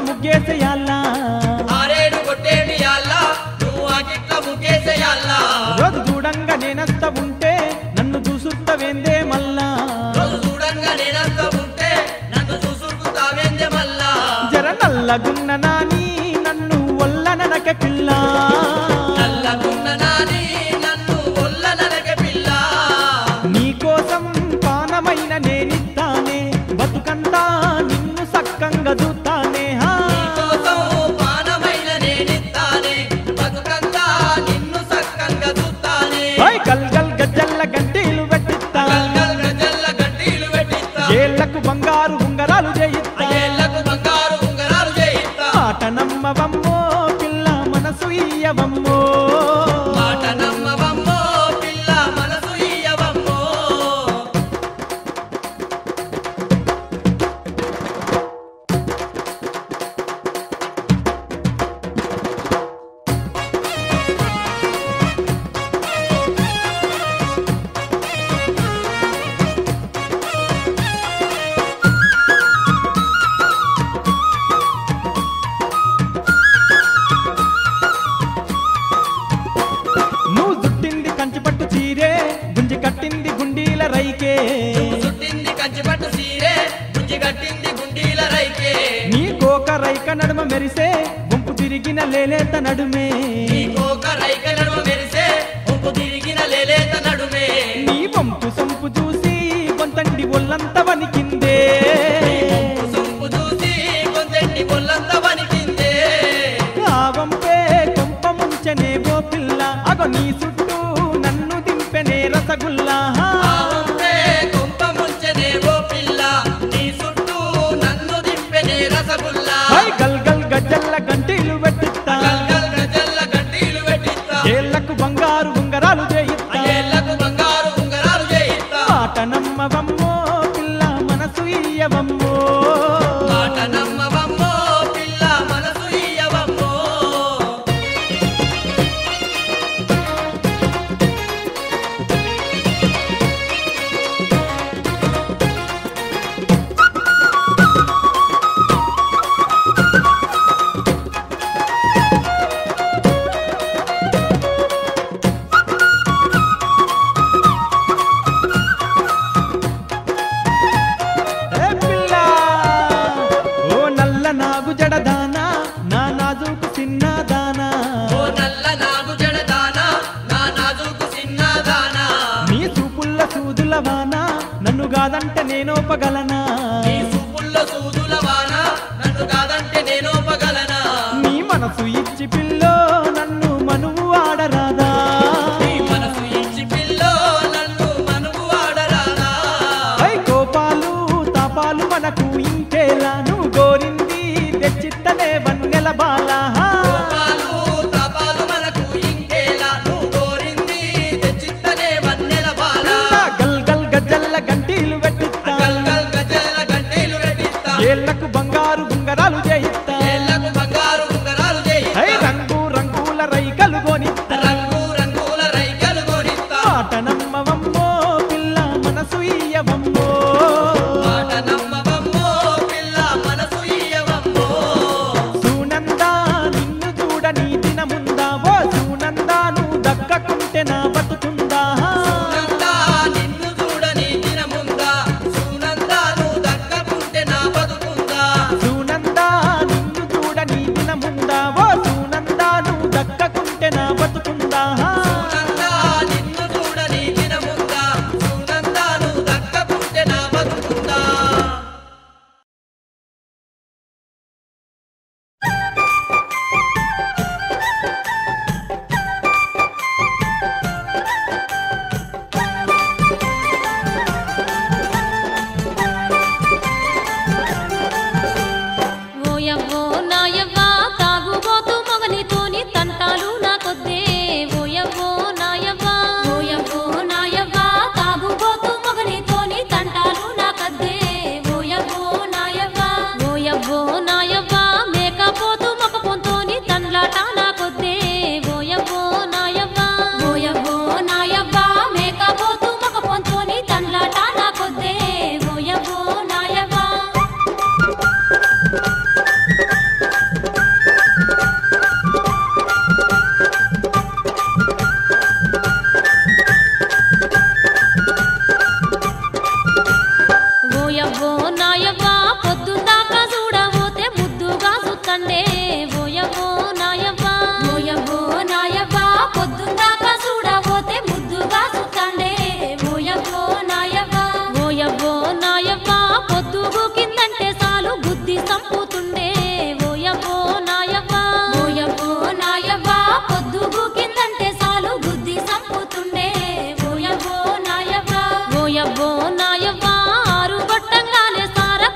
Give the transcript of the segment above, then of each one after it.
ముగ్గేసేయాలా ఆరేడు కొట్టేటి యాల్లా నువ్వు ఆకిట్ల ముగ్గేసేయాల్లా రోజు చూడంగా నేనస్త ఉంటే నన్ను చూసుట్టవేందే మల్లా రోజు చూడంగా నేనంత ఉంటే నన్ను చూసుకుంటావేందే మళ్ళా జర నల్లగున్న నాని నన్ను ఒల్లననక పిల్ల నల్లగున్న నాని నన్ను ఒల్ల నరక పిల్ల నీకోసం పానమైన నేనిస్తానే బతుకంతా నిన్ను సక్కంగా చూస్తానే హా నీకోసం పానమైన నేనిస్తానే బతుకంతా నిన్ను సక్కంగా చూస్తానే ఓయ్ గల్ గల్ గజ్జల్ల గంటీలు పెట్టిస్తా గల్గల్ గజల్ల గడ్డీలు పెట్టిస్తా ఏళ్లకు బంగారు ఉంగరాలు చేయిస్తా ఏళ్లకు బంగారు ఉంగరాలు చేయిస్తా మాట నమ్మవమ్మో పిల్ల మనసు ఇయ్యవమ్మో మాట నమ్మవమ్మో పిల్ల మనసు ఇయ్యవమ్మో నువ్వు జుట్టింది కంచిపట్టు చీరే గుంజి కట్టింది గుండీల రైకే చుట్టింది కంచిపట్టు సీరే గుంజి కట్టింది గుండీల రైకే నీ కోక రైక నడుమ మెరిసే గుంపు తిరిగిన లేలేత నడుమే నీ కోక రైక నడుమ మెరిసే ఒప్పు తిరిగిన లేలేత నడుమే నీ వంపు సొంపు చూసి కొంతండి ఒళ్ళంత వణికిందే సొంపు చూసి కొంచెంటి పొల్లంత వణికిందే ఆ వంపే కొంప ముంచనే ఓ పిల్ల అగో నీ చుట్టూ నన్ను దింపెనే రసగుల్లా ఆ వంపే కొంప ముంచనే ఓ పిల్ల నీ చుట్టూ నన్ను దింపెనే రసగుల్లా హై గల్ గల్ గజ్జల్ల గంటీలు పెట్టిస్తా గల్గల్ గజల్ల గడ్డీలు పెట్టిస్తా ఏళ్లకు బంగారు ఉంగరాలు చేయిస్తా ఏళ్లకు బంగారు ఉంగరాలు చేయిస్తా మాట నమ్మవమ్మో పిల్ల మనసు ఇయ్యవమ్మో మాట నమ్మవమ్మో పిల్ల మనసు ఇయ్యవమ్మో ఏ పిల్ల ఓ నల్ల నాగు జడదానా నా నాజుకు చిన్నదానా ఓ నల్ల నాగు జడదానా నా నాజుకు చిన్నదానా నీ చూపుల్ల సూదుల వాన నన్ను కాదంటే నేనోపగలనా నీ చూపుల్లో సూదుల వాన నన్ను కాదంటే నేనోపగలనా నీ మనసు ఇచ్చి పిల్లో నన్ను మనువు ఆడరాదా నీ మనసు ఇచ్చి పిల్లో నన్ను మనువు ఆడరాదా ఐ కోపాలు తాపాలు మనకు ఇంకేలా నువ్వు గోరింది తెచ్చిత్తనే వన్నెల బాలా కోపాలు తాపాలు మనకు ఇంకేలా నువ్వు కోరింది తెచ్చిత్తనే వన్నెల బాల గల్ గల్ గజ్జల్ల గంటీలు పెట్టిస్తా గల్గల్ గజల గంటేలు పెట్టిస్తా ఏళ్లకు బంగారు ఉంగరాలు చేయిస్తా ఏళ్లకు బంగారు ఉంగరాలు ఐ చేయిస్తా రంగు రంగుల రైకలు కొనిస్తా రంగు రంగుల రైకలు కొనిస్తా మాట నమ్మవమ్మో పిల్ల మనసు ఇయ్యవమ్మో మాట నమ్మవమ్మో పిల్ల ఓయవ్వో నాయవ్వా పొద్దుందాకా చూడబోతే ముద్దుగా సుత్తండే ఓయవ్వో నాయవ్వా ఓయవ్వో నాయవ్వా పొద్దుందాకా చూడబోతే ముద్దుగా సుత్తండే ఓయవ్వో నాయవ్వా ఓయవ్వో నాయవ్వా పొద్దుగు కిందంటే చాలు బుద్ధి సంపుతుండే ఓయవ్వో నాయవ్వా ఓయవ్వో నాయవ్వా పొద్దుగు కిందంటే చాలు బుద్ధి సంపుతుండే ఓయవ్వో నాయవ్వా ఓయవ్వో నాయవ్వా ఆరు గొట్టంగానే సార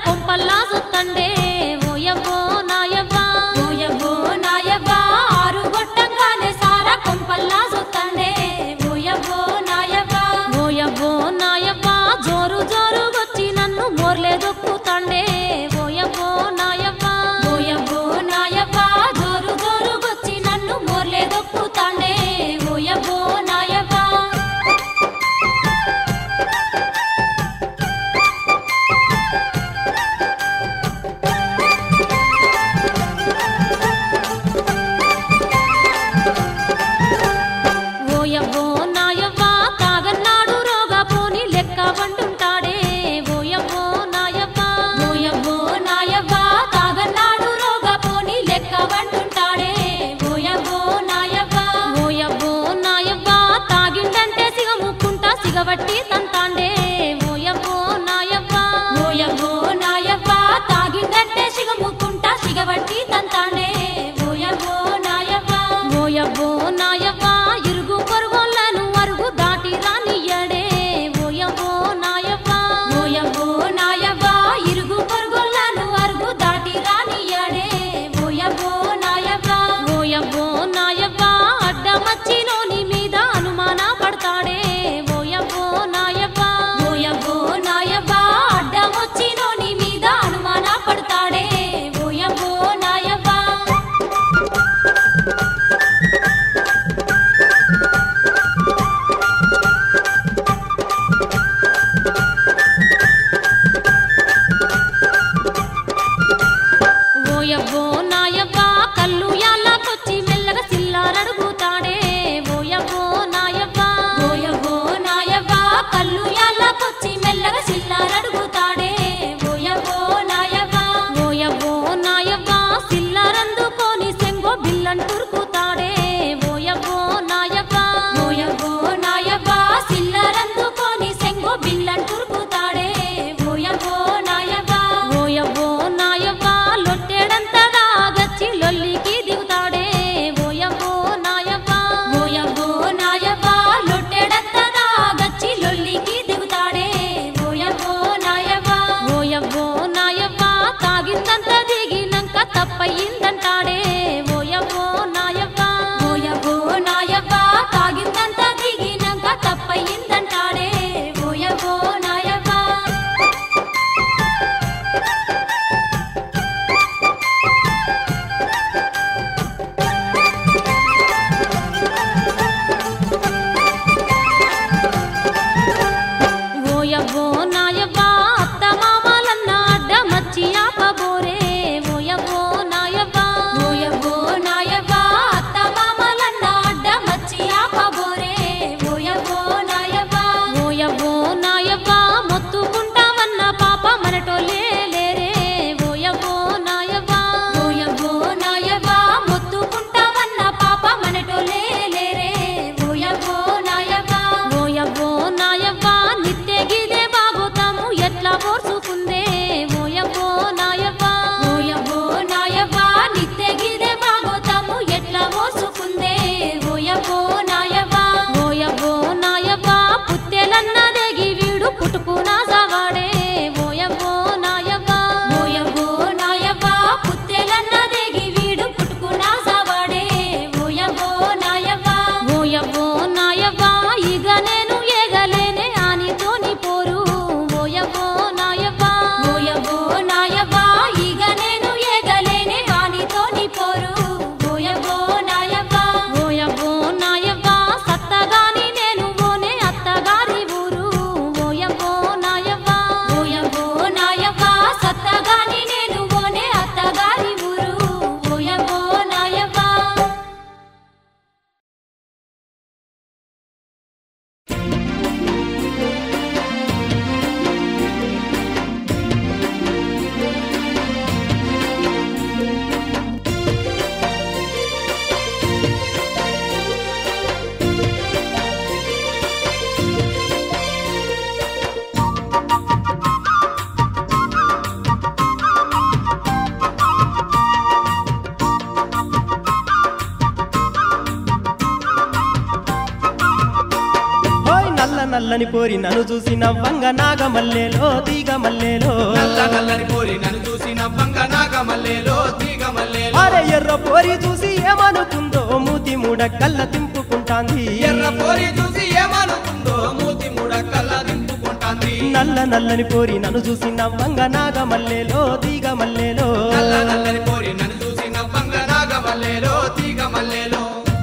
నల్లని పోరి నన్ను చూసి నవ్వంగ నాగమల్లేలో తీగ మల్లేలో నల్ల నల్లని పోరి నన్ను చూసి నవ్వంగ నాగమల్లేలో తీగ మల్లేలో అరే ఎర్ర పోరి చూసి ఏమనుకుందో మూతి మూడ కళ్ళ తింపుకుంటాంది ఎర్ర పోరి చూసి ఏమనుకుందో మూతి ముడ కళ్ళ దింపుకుంటాంది నల్ల నల్లని పోరి నన్ను చూసి నవ్వంగ నాగమల్లేలో తీగ మల్లేలో నల్ల నల్లని పోరి నన్ను చూసి నవ్వంగ నాగమల్లేలో తీగ మల్లేలో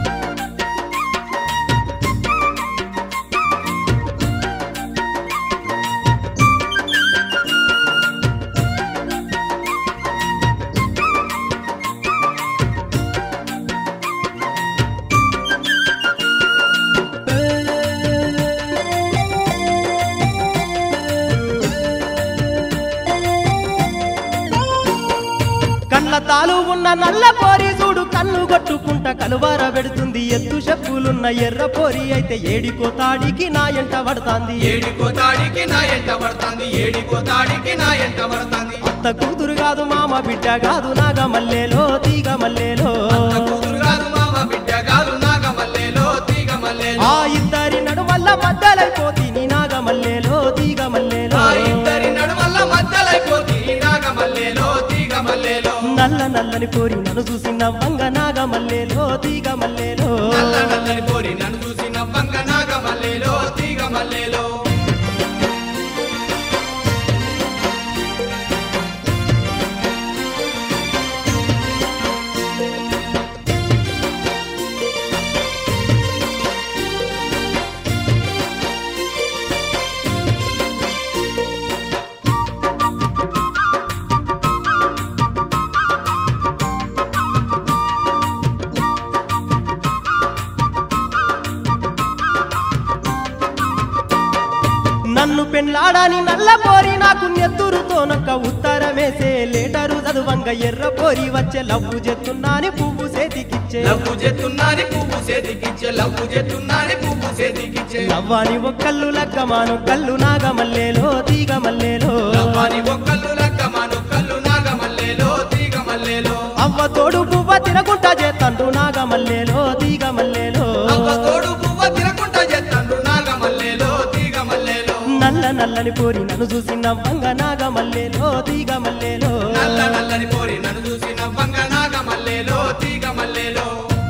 కళ్ళ తాలు ఉన్న నల్ల పోరి చూడు కన్ను కొట్టుకుంట కలువార పెడుతుంది ఎత్తు చెప్పులున్న ఎర్ర పోరి అయితే ఏడికో తాడికి నా ఎంట పడతాంది ఏడికో తాడికి నా ఎంట పడతాంది ఏడికో తాడికి నా ఎంట పడతాంది అత్త కూతురు కాదు మామ బిడ్డ కాదు నాగమల్లేలో తీగ మల్లేలో అత్త కూతురు కాదు మామ బిడ్డ కాదు నాగమల్లేలో తీగ మల్లేలో ఆ ఇద్దరి నడువల్ల మద్దలైపోతీని నాగమల్లేలో తీగ మల్లేలో ఆ ఇద్దరి నడుమల్ల మధ్యలైపోతి నాగమల్లేలో తీగ మల్లేలో నల్ల నల్లని పోరి నన్ను చూసి నవ్వంగ నాగమల్లేలో తీగ మల్లేలో నల్ల నల్లని పోరి నన్ను చూసి నవ్వంగ నాగమల్లేలో తీగ మల్లేలో నన్ను పెళ్ళాడని నల్ల పోరి నాకు నెత్తురుతో నొక్క ఉత్తరమేసే లేటరు చదువంగ ఎర్ర పోరి వచ్చే లవ్వు చెత్తున్నాని పువ్వు చేతికిచ్చే లవ్వు చేస్తున్నాని పువ్వు చేతికిచ్చే లవ్వు చేస్తున్నాని పువ్వు చేతికిచ్చే నవ్వాని ఒక్కళ్ళు లగ్గమాను కళ్ళు నాగమల్లేలో తీగ మల్లేలో లవ్వాని ఒక్కళ్ళు లక్కమాను కళ్ళు నాగమల్లేలో తీగ మల్లేలో అవ్వ తోడు పువ్వ తినకుంటా చేతండ్రు నాగమల్లేలో తీగ మల్లేలో అవ్వ తోడు పువ్వ తినకుండా చేస్తాడు నాగమల్లేలో తీగ మల్లేలో నల్ల నల్లని పోరి నన్ను చూసి నవ్వంగ నాగమల్లేలో తీగ మల్లేలో నల్ల నల్లని పోరి నన్ను చూసి నవ్వంగ నాగమల్లేలో తీగ మల్లేలో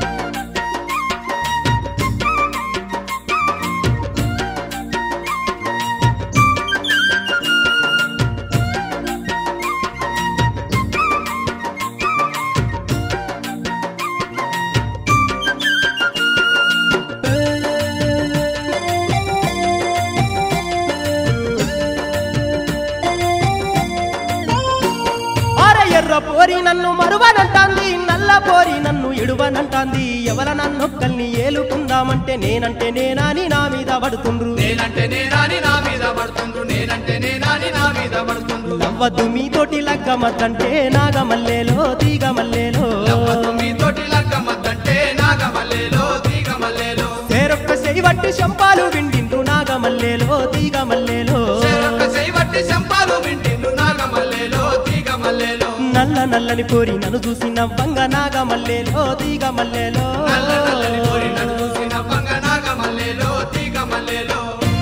అరే ఎర్ర పోరి నన్ను మరువనంటాంది నల్ల పోరి నన్ను ఎడువనంటాంది ఎవల నన్నొక్కల్ని ఏలుకుందామంటే నేనంటే నేనాని నా మీద పడుతుండ్రు నేనంటే నేనాని నా మీద పడుతుండ్రు నేనంటే నేనాని నా మీద పడుతుండ్రు నవ్వద్దు మీతోటి లగ్గమద్దంటే నాగమల్లేలో తీగ మల్లేలో లవ్వద్దు మీతోటి లగ్గమద్దంటే నాగమల్లేలో తీగ మల్లేలో సేరొక్క చెయ్యబట్టి శంపాలు విండిండ్రు నాగమల్లేలో తీగ మల్లేలో చెరొక్క చేయబట్టి శంపాలు వింటిండు నాగమల్లేలో తీగ మల్లేలో నల్ల నల్లని పోరి నన్ను చూసి నవ్వంగ నాగమల్లేలో తీగ మల్లేలో నల్ల నల్లని పోరి నన్ను చూసి నవ్వంగ నాగమల్లేలో తీగ మల్లేలో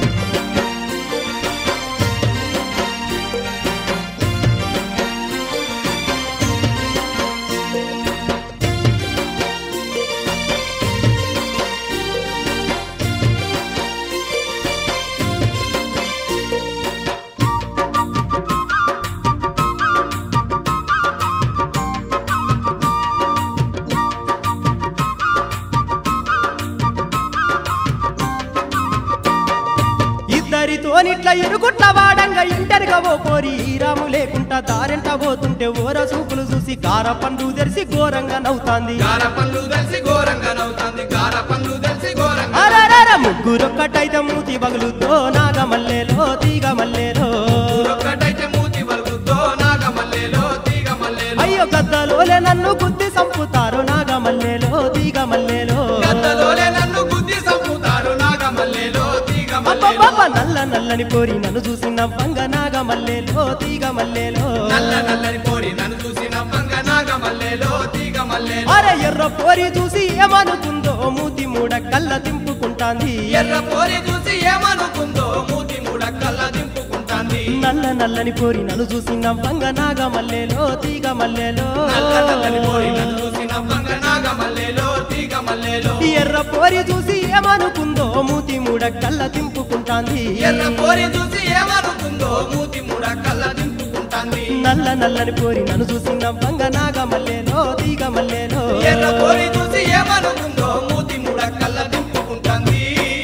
ఇద్దరితోనిట్ల ఎరుగుట్ల వాడంగా ఇంటరుగా ఓ పోరి రాము లేకుంటా దారెంట పోతుంటే ఓర చూపులు చూసి కార పండు తెరిసి ఘోరంగా నవ్వుతాంది గార పండ్లు తెలిసి ఘోరంగా నవ్వుతాంది గార పండ్లు తెలిసి ఘోరంగా అరరర ముగ్గురొక్కటైతే మూతి బగులుతో నాగమల్లేలో తీగ మల్లేలో ఒక్కటైతే మూతి వలుగుతో నాగమల్లేలో తీగ మల్లేలో అయ్యో గద్దలోలే నన్ను గుద్ది సంపుతారు నాగమల్లేలో తీగ మల్లేలో గద్దలోలే నన్ను గుద్ది సంపుతారు నాగమల్లేలో తీగ మల్లేలో అబ్బబ్బబ్బ నల్ల నల్ల నల్లని పోరి నన్ను చూసి నవ్వంగ నాగ మల్లెలో తీగ మల్లెలో నల్ల నల్లని పోరి నన్ను చూసి నవ్వంగ నాగ మల్లెలో తీగ మల్లెలో అరే ఎర్ర పోరి చూసి ఏమనుకుందో మూతి మూడ కళ్ళ దింపుకుంటాంది ఎర్ర పోరి చూసి ఏమనుకుందో మూతి మూడ కళ్ళ దింపుకుంటాంది నల్ల నల్లని పోరి నన్ను చూసి నవ్వంగ నాగ మల్లెలో తీగ మల్లెలో నల్ల నల్లని పోరి నన్ను చూసి నవ్వంగ నాగ మల్లెలో తీగ మల్లెలో ఎర్ర పోరి చూసి ఏమనుకుందో మూతి మూడ కళ్ళ దింపుకుంటాంది ఎర్ర పోరి చూసి ఏమనుకుందో మూతి మూడ కళ్ళ దింపుకుంటాంది నల్ల నల్లని పోరి నన్ను చూసి నవ్వంగ నాగ మల్లెలో తీగ మల్లెలో ఎర్ర పోరి చూసి ఏమనుకుందో మూతి మూడ కళ్ళ దింపుకుంటాంది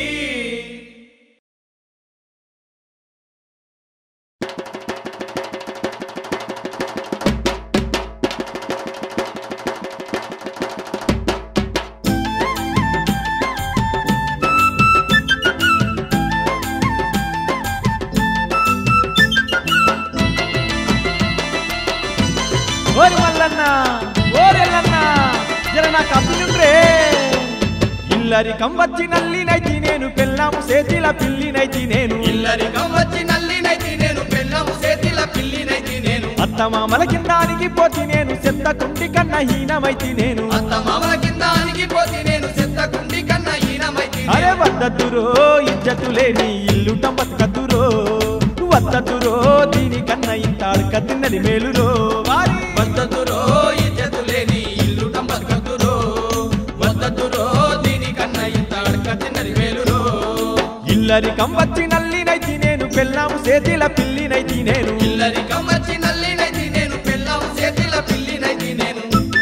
ఓరి మల్లన్న ఓరెల్లన్న జర నా కప్పులుండ్రే ఇల్లరికం వచ్చి నల్లినైతి నేను పెళ్ళాము సేతిల పిల్లినైతి నేను ఇల్లరికం వచ్చి నల్లినైతి నేను పెళ్ళము చేతిల పిల్లినైతి నేను అత్త మామల కిందానికి పోతి నేను చెత్త కుంటి కన్న హీనమైతి నేను అత్త మామల కింద అణిగిపోతి నేను చెత్త కుండి కన్నా ఈనమైతి అరే వద్దతురో ఇజ్జతు లేని ఇల్లుట బతుకతురో వద్దతురో దీనికన్నా ఇంత అడక తిన్నది మేలురో వారి వద్దతురో ఇజ్జతు లేని ఇల్లు బతుకతురో వద్దతురో దీనికన్నా ఇంత అడక తిన్నది వేలురో ఇల్లరికం వచ్చి నల్లినైతి నేను పెళ్ళాము సేతిల పిల్లినైతి నేను ఇల్లరికం వచ్చి నల్లినైతి నేను పెళ్ళము చేతిల పిల్లినైతి నేను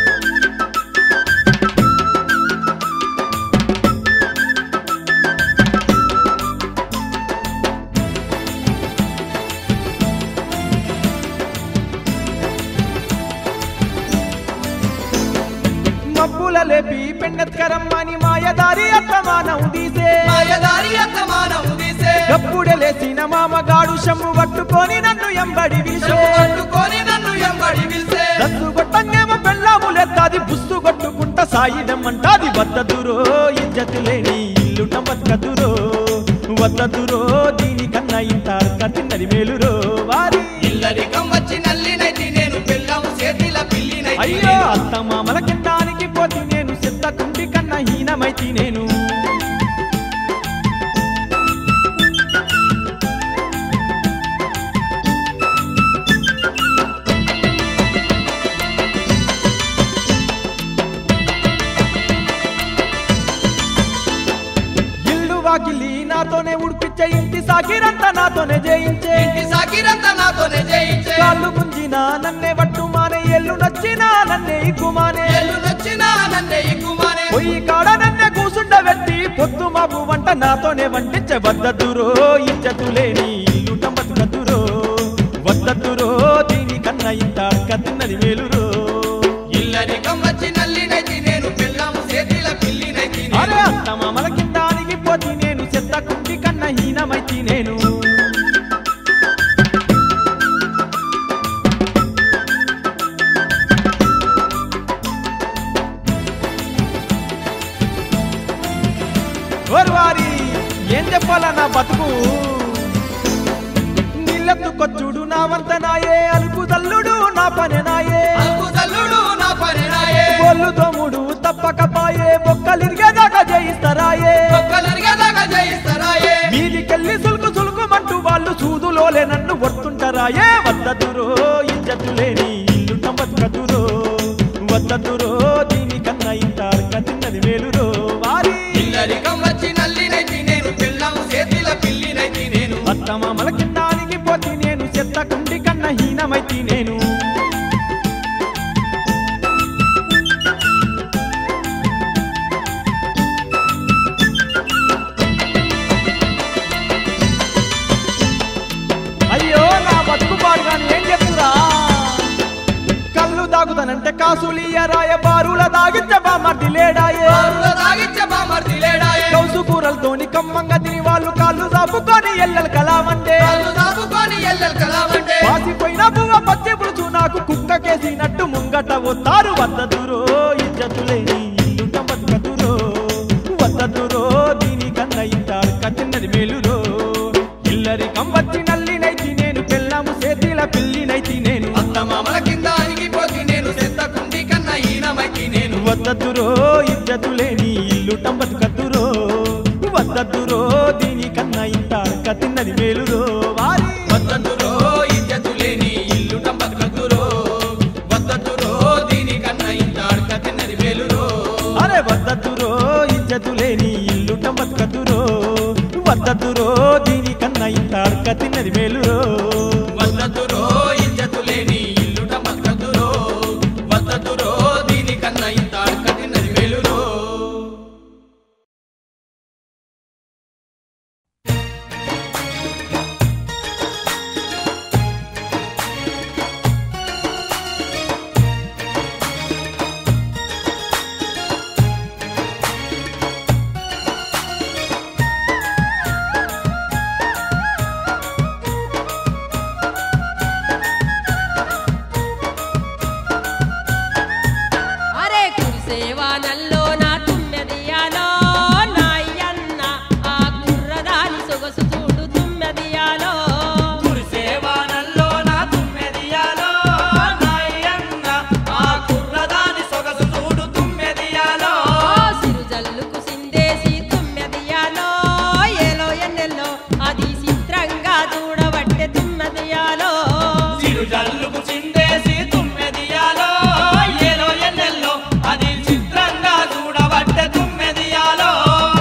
మబ్బుల లేపి పెండెత్కరమ్మని మాయదారి అత్తమానం తీసే మాయదారి అత్తమానం తీసే గప్పుడే లేసిన మామగాడు షమ్ము పట్టుకొని నన్ను ఎంబడి విసే చెవు పట్టుకొని నన్ను ఎంబడి పిలిసే దత్తు కొట్టంగేమో పెళ్ళాములెత్తాది బుస్సు కొట్టుకుంట సాయిదమ్మంటాది వద్దదురో ఇజ్జతు లేని ఇల్లుట బతకదురో వద్దదురో దీనికన్నా ఇంత కట్టినది మేలురో వారి ఇల్లరికం వచ్చి నల్లినైతి నేను పెళ్ళము చేతిల పిల్లినైతి అయ్యో నేను. అత్త మామల కిందానికి పోతి నేను సిద్ధ కుంటి కన్నా హీనమైతి నేను ఇల్లు వాకిలి నాతోనే ఉడిపించే ఇంటి సాకిరంతా నాతోనే జయించే ఇంటి సాకిరంతా నాతోనే జయించే కాళ్ళు గుంజినా నన్నే పట్టు మానే ఎల్లు నచ్చినా నన్నే ఇక్కుమానే ఎల్లు నచ్చినా నన్నే ఎక్కుమానే పొయ్యి కాడ నన్నే కూసుండ పెట్టి పొద్దు మాపు వంట నాతోనే వండించే వద్దదురో ఇజ్జతు లేని ఇల్లుట బతుకదురో వద్దదురో దీనికన్నా ఇంత అడక తిన్నది మేలురో ఇల్లరికం వచ్చి నల్లినైతి నేను పెళ్ళము చేతిల పిల్లినైతి అరే నేను అత్త మామల కిందానికి పోతి నేను చెత్త కుంటి కన్నా హీనమైతి నేను ఓర్వారి ఏం చెప్పాలా నా బతుకు నీళ్ళెత్తుకొచ్చుడు నా వంత నాయే అలుపు తల్లుడు నా పని నాయే అల్పు తల్లుడు నా పని నాయే బొల్లు తోముడు తప్పకపాయే బొక్కలిరిగేదాకా జయిస్తారాయే ఒక్కలరిగేదాకా జయిస్తారాయే మీదికెళ్ళి సులుకు సులుకుమంటూ వాళ్ళు సూదులోలే నన్ను వర్తుంటారాయే వద్దదురో ఇజ్జతు లేని ఇల్లు బతుకదురో వద్దదురో దీనికన్నా ఇంత అడక తిన్నది మేలురో వారి ఇల్లరికం వచ్చి నల్లినైతి నేను పెళ్ళము చేతిల పిల్లినైతి నేను అత్తమామల కిందానికి పోతి నేను చెత్త కుండి కన్నా హీనమైతి నేను అయ్యో నా బతుకు పాడుగాని ఏం చెప్తురా కళ్ళు దాగుతానంటే కాసులియరాయ బారుల దాగించబా మర్ది లేడాయే బారుల తాగిచ్చే బామర్ది లేడాయే కౌసు కూరలతోని కమ్మంగా తిని వాళ్ళు కాళ్ళు దాపుకొని ఎల్లలు కలావంటే కాళ్ళు దాపుకొని ఎల్లెల్ కలావంటే పాసిపోయిన పువ్వ పచ్చి పులుసు నాకు కుక్క కేసినట్టు ముంగట వస్తారు వద్దదురో ఇజ్జతులేని ఇల్లుట బతుకదురో వద్దదురో దీనికన్నా ఇంత అడక చిన్నది మేలురో ఇల్లరికం నలుగు చిందేసి తుమ్మెదియాలో ఏలో ఎన్నెల్లో అది చిత్రంగా చూడబట్టే తుమ్మెదియాలో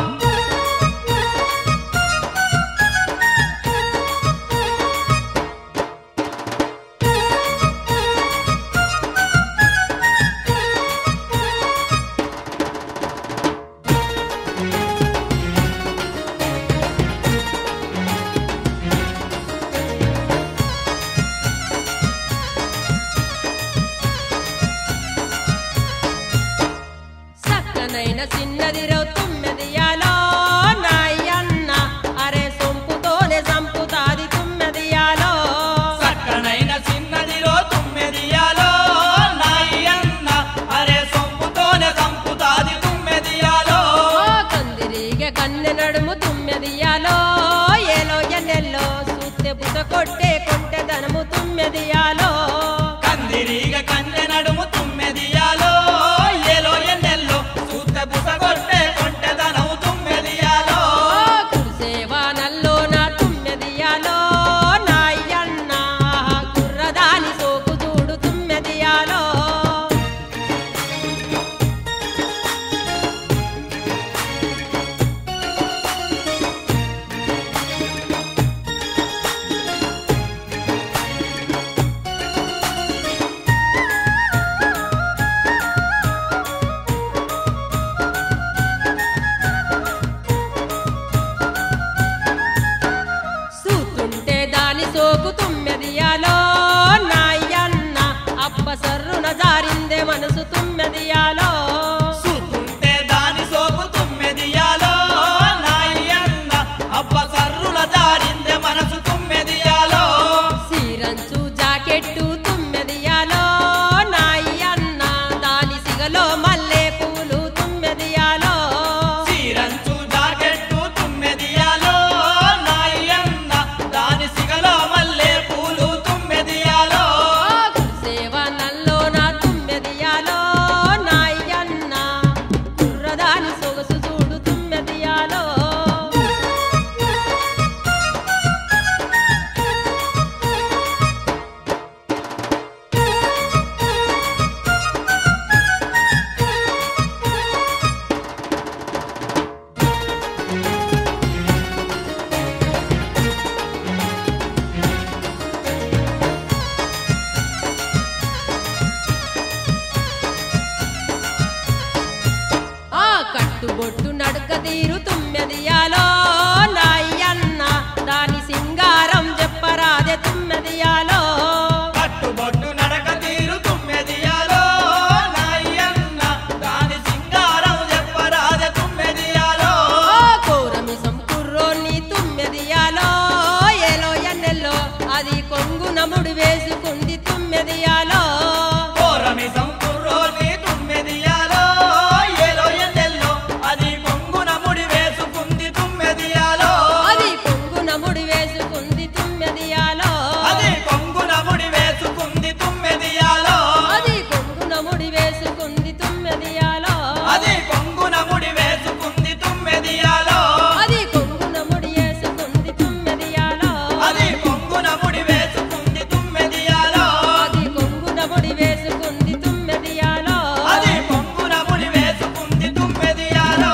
సక్కనైన చిన్నదిరో తుమ్మెదియాలో నాయన్న అరే సొంపుతోనే సంపుతాది తుమ్మెదియాలో సక్కనైన చిన్నదిలో తుమ్మెదియాలో నాయన్న అరే సొంపుతోనే సంపుతాది తుమ్మెదియాలో ఓ కందిరిగ కన్నె నడుము తుమ్మెదియాలో ఏలో ఎన్నెల్లో సూత్తె బుస కొట్టే కొంటె ధనము తుమ్మెదియాలో కందిరీగ కన్నె నడుము తుమ్మెదియాలో ఏలో ఎన్నెల్లో సూత బుసగొట్టే కొంటెదనవు తుమ్మెదియాలో ఓ కురిసేవా నల్లో నా తుమ్మెదియాలో నాయన్న కుర్రదాని సోకు చూడు తుమ్మెదియాలో సూతుంటే దాని సోకు తుమ్మెదియాలో నాయన్న అప్ప సర్రున జారిందే మనసు తుమ్మెదియాలో సూతుంటే దాని సోకు తుమ్మెదియాలో నాయన్న అబ్బ సర్రుల దారిందే మనసు తుమ్మెదియాలో సీరంచు జాకెట్టు తుమ్మెదియాలో నాయన్న దాని సిగలో మల్లె పూలు తుమ్మెదియాలో చీరంచు జాకెట్టు తుమ్మెదియాలో నాయన్న దాని సిగలో మల్లె పూలు తుమ్మెదియాలో సేవ నల్లో నా తుమ్మెదియాలో నాయన్న కుర్రదాని సొగసు చూడు తుమ్మెదియాలో ఆ కట్టుబొట్టు నడుక తీరు తుమ్మెదియాలో నాయన్న దాని సింగారం చెప్పరాదే తుమ్మెదియాలో కట్టుబొట్టు నడక తీరు తుమ్మెదియాలో నాయన్న దాని సింగారం చెప్పరాదే తుమ్మెదియాలో ఓ కోరమిసం కుర్రోని తుమ్మెదియాలో ఏలో ఎన్నెల్లో అది కొంగు నముడు వేసుకుంది తుమ్మెదియాలో కోరమిసం కుర్రోని తుమ్మెదియాలో ఏలో ఎండెల్లో అది కొంగున ముడి వేసుకుంది తుమ్మెదియాలో అది కొంగు నముడు వేసుకుంది తుమ్మెదియాలో అది కొంగున ముడి వేసుకుంది తుమ్మెదియాలో అది కొంగు నముడి వేసుకుంది తుమ్మెదియాలో అది కొంగున ముడి వేసుకుంది తుమ్మెదియాలో అది కొంగు నముడి వేసుకుంది తుమ్మెదియాలో అది కొంగున ముడి వేసుకుంది తుమ్మెదియాలో అది కొంగు నముడి వేసుకుంది తుమ్మెదియాలో అది కొంగున ముడి వేసుకుంది తుమ్మెదియాలో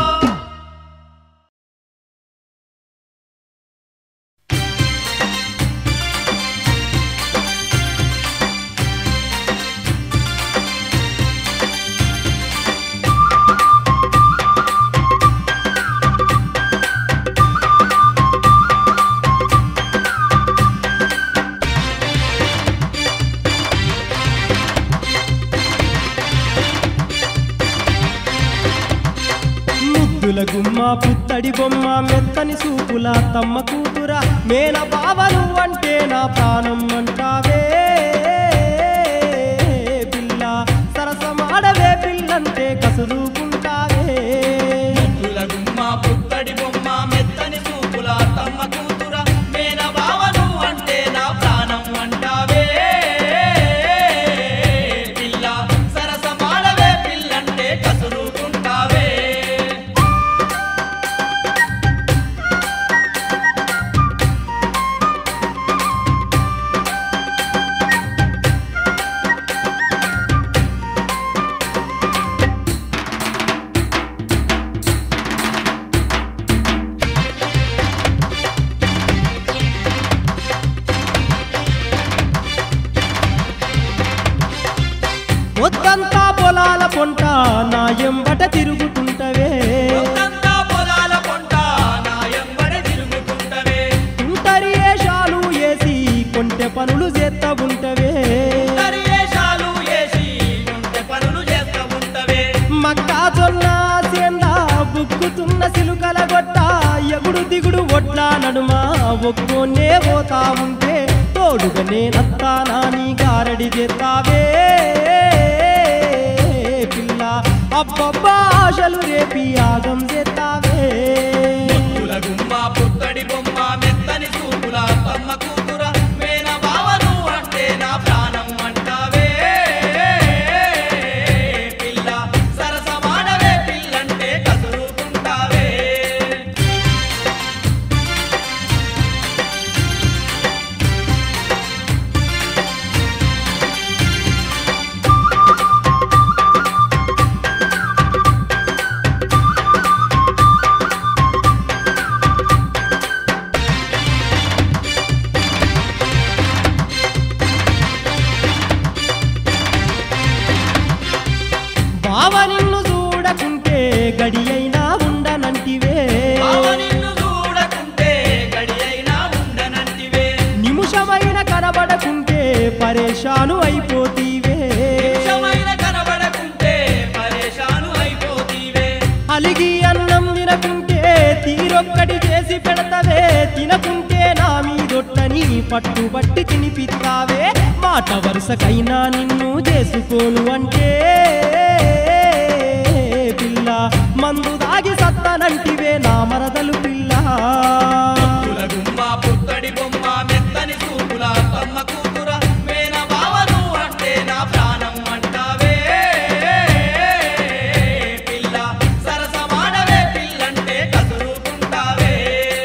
ముద్దుల గుమ్మ పుత్తడి బొమ్మ మెత్తని సూపుల తమ్మ కూతుర మేన బావలు అంటే నా ప్రాణం అంటావే పిల్ల సరసమాడవే పిల్లంటే కసురుకుంటావే ముద్దుల గుమ్మ పుత్తడి బొమ్మ మెత్తని చూపుల తమ్మ కూతుర మేన బావను అంటే నా ప్రాణం అంటావే పిల్ల సరసమాడవే పిల్లంటే కసురుకుంటావే పొద్దంతా పొలాల పొంట నా ఎంబట తిరుగుతుంటవే పొద్దంతా పొలాల పొంట నా ఎంబడి తిరుగుతుంటవే తుంటరి ఏషాలు వేసి కొంటె పనులు చేస్తా ఉంటవే దరియేషాలు వేసి ఉంటే పనులు చేస్తా ఉంటవే మక్కా జొన్న సేందా బుక్కుతున్న సిలుకల గొట్ట ఎగుడు దిగుడు ఒట్ల నడుమ ఒక్కోనే పోతా ఉంటే తోడుగా నేనత్తానా నీ గారడి చేస్తావే పిల్ల అబ్బబ్బా ఆశలు రేపి ఆగం చేస్తావే ముద్దుల గుమ్మ పుత్తడి బొమ్మ మెత్తని చూపుల తమ్మ కూతుర మేన బావను అంటే నా ప్రాణం అంటావే పిల్ల సరసమాడవే పిల్లంటే కసురుకుంటావే బావ నిన్ను చూడకుంటే గడి అయినా ఉండనంటివే బావ నిన్ను చూడకుంటే గడి అయినా ఉండనంటివే నిమిషమైన కనబడకుంటే పరేషాను అయిపోతీవే నిమిషమైన కనబడకుంటే పరేషాను అయిపోతీవే అలిగి అన్నం తినకుంటే తీరొక్కటి చేసి పెడతవే తినకుంటే నా మీదొట్టని పట్టుబట్టి తినిపిస్తావే మాట వరుసకైనా నిన్ను చేసుకోను అంటే పిల్ల మందు దాగి సత్తనంటివే నా మరదలు పిల్ల ముద్దుల గుమ్మ పుత్తడి బొమ్మ మెత్తని చూపుల తమ్మ కూతుర మేన బావను అంటే నా ప్రాణం అంటావే పిల్ల సరసమాడవే పిల్లంటే కసురుకుంటావే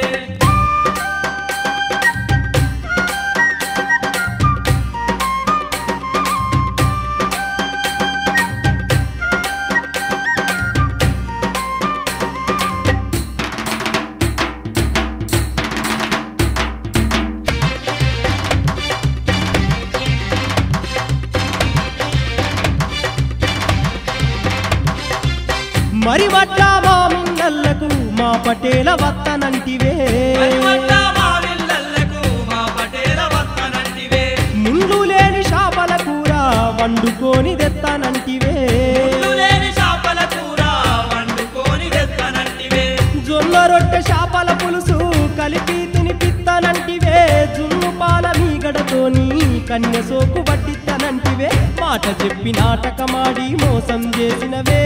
మరి వడ్ల మా మిన్నల్లకు మా పటేల వత్తనంటివే మరివల్ల మా విల్లలకు మా పటేల వత్తనంటివే ముందు లేని చేపల కూర వండుకొని తెత్తానంటివే ముళ్ళు లేని చేపల కూర వండుకొని తెత్తనంటివే జొన్న రొట్టె చేపల పులుసు కలిపి తినిపిస్తానంటివే జున్ను పాల మీగడతోని కన్య సోకు పట్టిస్తానంటివే మాట చెప్పి నాటకమాడి మోసం చేసినవే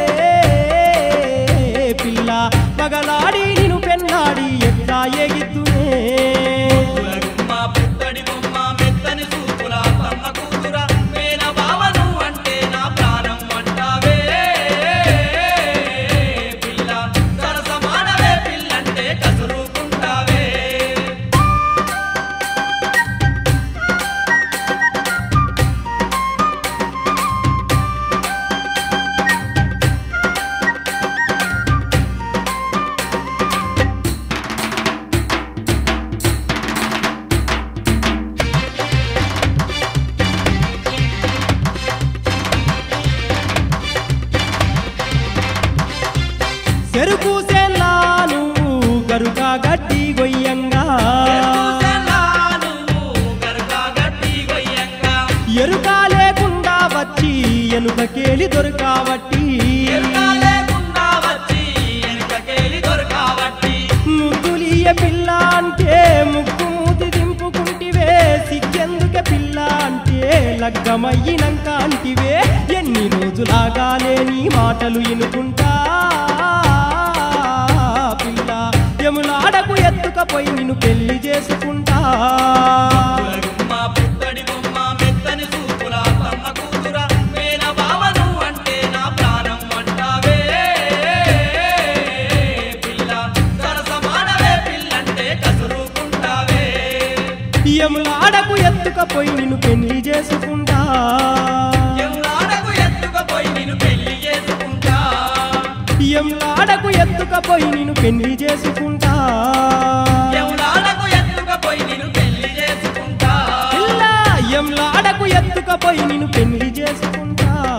పిల్ల పగలాడి నిన్ను పెన్నాడి ఎట్లా ఎగిద్దునే ముద్దుల గుమ్మ పుత్తడి బొమ్మ మెత్తని చూపుల తమ్మ కూతుర మేన బావను అంటే నా ప్రాణం అంటావే పిల్ల సరసమాడవే పిల్లంటే కసురుకుంటావే చెరుకు సేలా నువ్వు గరుక గడ్డి గొయ్యంగా ఎరుక లేకుండా వచ్చి ఎనుకకేలి దొరకావట్టి ముగ్గులియ పిల్ల అంటే ముగ్గు మూతి దింపుకుంటివే సిగ్గెందుకే పిల్ల అంటే లగ్గమయ్యినంక అంటివే ఎన్ని రోజులాగానే నీ మాటలు ఇనుకుంటా పిల్ల యములాడకు ఎత్తుకపోయి నిన్ను పెళ్లి చేసుకుంటా యములాడకు ఎత్తుకపోయి నిన్ను పెళ్లి చేసుకుంటా ఎవరాడకు ఎత్తుకపోయి నిన్ను పెళ్లి చేసుకుంటా యములాడకు ఎత్తుకపోయి నిన్ను పెళ్లి చేసుకుంటా ఎవరాడకు ఎత్తుకపోయి నిన్ను పెళ్లి చేసుకుంటా పిల్ల యములాడకు ఎత్తుకపోయి నిన్ను పెళ్లి చేసుకుంటా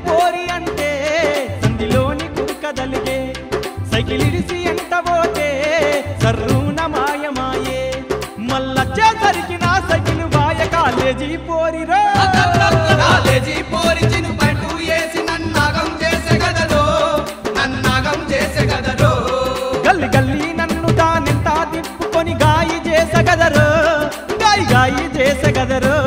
పోరి అంటే సంధిలోని కుక్కదలిగే సైకిల్ ఇడిసి ఎంట పోతే సర్రూన మాయమాయే మళ్ళొచ్చేసరికి నా సైకిల్ వాయ కాలేజీ పోరిరో కాలేజీ పోరి చిను పట్టు వేసి నన్నాగం చేసే గదలో నన్నాగం చేసే గదలో గల్లి గల్లి నన్ను దానింత తిప్పుకొని గాయి చేసగదరు గాయి గాయి చేసగదరు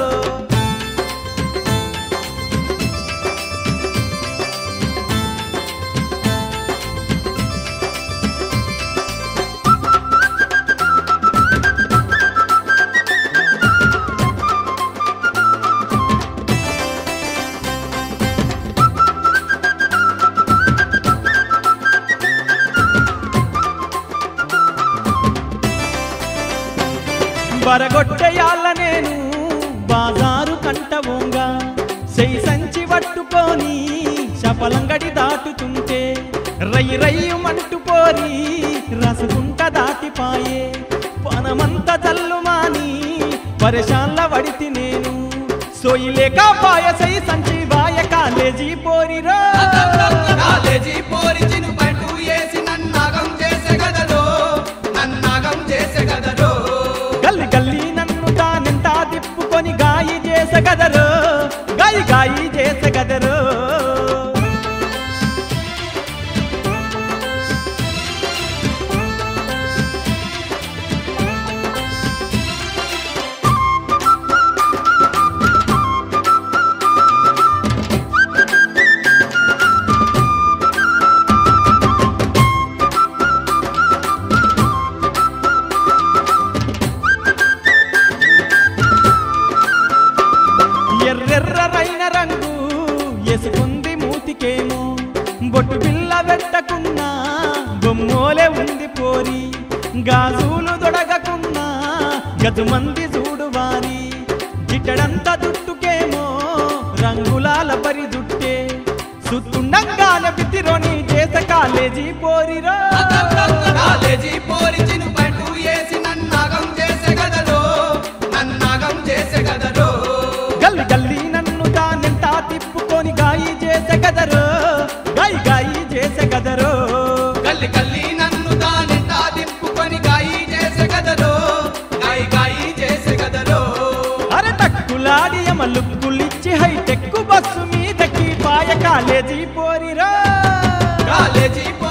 బరగొట్టెయాల నేను బాజారు కంటవోంగా చెయ్యి సంచి పట్టుకొని చపలంగడి దాటుతుంటే రై రయ్యు మంటుపోరి రసుకుంట దాటిపాయే పనమంత జల్లుమాని పరేషాన్ల వడితి నేను సోయిలేక పాయసై సంచి వాయ కాలేజీ పోరిరో కాలేజీ పోరి చిను పట్టు వేసి నన్నాగం చేసే గదలో నన్నాగం చేసే గదలో గల్లి గల్లి నన్ను తానెంత తిప్పుకొని గాయి చేసగదరు గాయి గాయి చేసగదరు ఎర్రెర్రైన రంగు ఎసుకుంది మూతికేమో బొట్టు బిల్ల పెట్టకున్నా బొమ్మోలే ఉంది పోరి గాజులు దొడగకున్నా గజమంది చూడు వారి జిట్టడంత జుట్టుకేమో రంగులాల పరి జుట్టే సుత్తుండంగాన బితిరోని చేస కాలేజీ పోరిరో కాలేజీ పోరి చిను పట్టు వేసి నన్నాగం చేసే గదలో నన్నాగం చేసే గదలో గల్లి గల్లి నన్ను తానెంత తిప్పుకొని గాయి చేసే గదరు గాయి గాయి చేసే గదరు కల్లి కల్లి నన్ను దానింత దింపుకొని గాయి చేసే గదలో గాయి గాయి చేసే గదలో అరే తక్కులాడి ఎమలుక్కులిచ్చి హైటెక్ బస్సు మీదకి పాయ కాలేజీ పోరిరా కాలేజీ పో